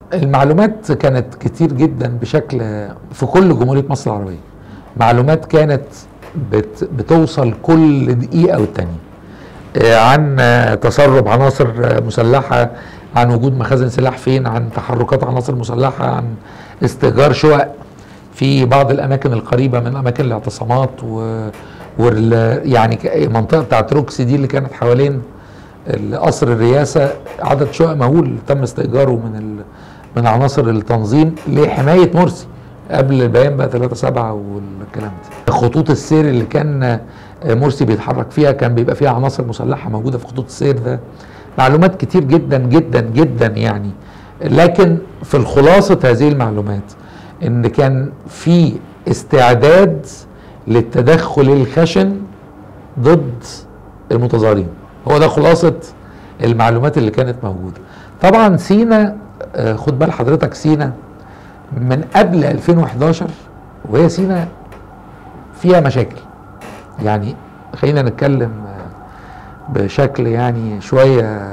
المعلومات كانت كتير جدا بشكل في كل جمهوريه مصر العربيه معلومات كانت بت بتوصل كل دقيقه والتانيه آه، عن آه، تسرب عناصر آه، مسلحه عن وجود مخازن سلاح فين عن تحركات عناصر مسلحه عن استئجار شقق في بعض الاماكن القريبه من اماكن الاعتصامات و وال يعني ك- المنطقه بتاعت روكسي دي اللي كانت حوالين قصر الرئاسه عدد شقق مهول تم استئجاره من ال... من عناصر التنظيم لحمايه مرسي قبل البيان بقى 3 7 والكلام ده خطوط السير اللي كان مرسي بيتحرك فيها كان بيبقى فيها عناصر مسلحه موجوده في خطوط السير ده معلومات كتير جدا جدا جدا يعني لكن في الخلاصه هذه المعلومات ان كان في استعداد للتدخل الخشن ضد المتظاهرين هو ده خلاصة المعلومات اللي كانت موجودة طبعا سينا آه، خد بال حضرتك سينا من قبل 2011 وهي سينا فيها مشاكل يعني خلينا نتكلم آه، بشكل يعني شوية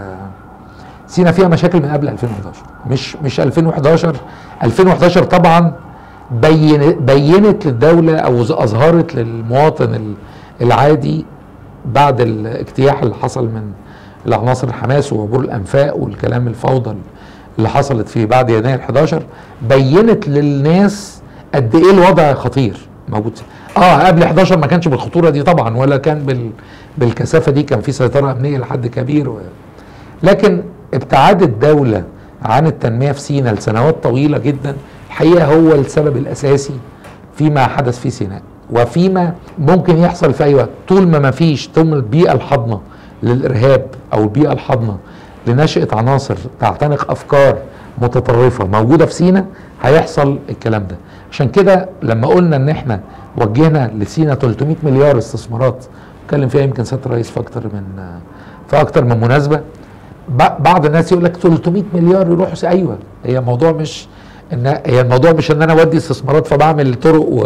سينا فيها مشاكل من قبل 2011 مش مش 2011 2011 طبعا بين بينت للدولة او اظهرت للمواطن ال- العادي بعد الاجتياح اللي حصل من العناصر الحماس وعبور الانفاق والكلام الفوضى اللي حصلت في بعد يناير 11 بينت للناس قد ايه الوضع خطير موجود اه قبل 11 ما كانش بالخطوره دي طبعا ولا كان بال بالكثافه دي كان في سيطره امنيه لحد كبير و... لكن ابتعاد الدوله عن التنميه في سيناء لسنوات طويله جدا الحقيقه هو السبب الاساسي فيما حدث في سيناء وفيما ممكن يحصل في اي وقت طول ما ما فيش طول البيئه الحاضنه للارهاب او البيئه الحاضنه لنشاه عناصر تعتنق افكار متطرفه موجوده في سيناء هيحصل الكلام ده عشان كده لما قلنا ان احنا وجهنا لسينا 300 مليار استثمارات اتكلم فيها يمكن سياده الرئيس في اكتر من في اكتر من مناسبه ب- بعض الناس يقول لك 300 مليار يروحوا س- ايوه هي الموضوع مش ان هي الموضوع مش ان انا اودي استثمارات فبعمل طرق و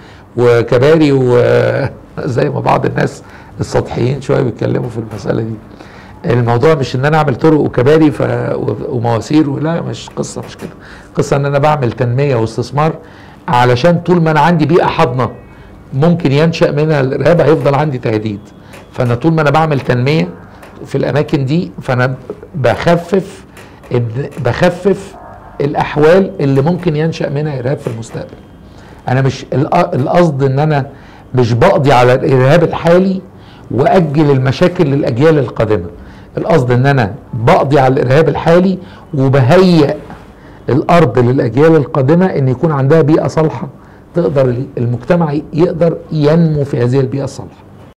وكباري وزي ما بعض الناس السطحيين شويه بيتكلموا في المساله دي الموضوع مش ان انا اعمل طرق وكباري ف... و- ومواسير ولا مش قصه مش كده قصه ان انا بعمل تنميه واستثمار علشان طول ما انا عندي بيئه حاضنه ممكن ينشا منها الارهاب هيفضل عندي تهديد فانا طول ما انا بعمل تنميه في الاماكن دي فانا بخفف إن- بخفف الاحوال اللي ممكن ينشا منها ارهاب في المستقبل انا مش الق- القصد ان انا مش بقضي على الارهاب الحالي واجل المشاكل للاجيال القادمه القصد ان انا بقضي على الارهاب الحالي وبهيئ الارض للاجيال القادمه ان يكون عندها بيئه صالحه تقدر المجتمع يقدر ينمو في هذه البيئه الصالحه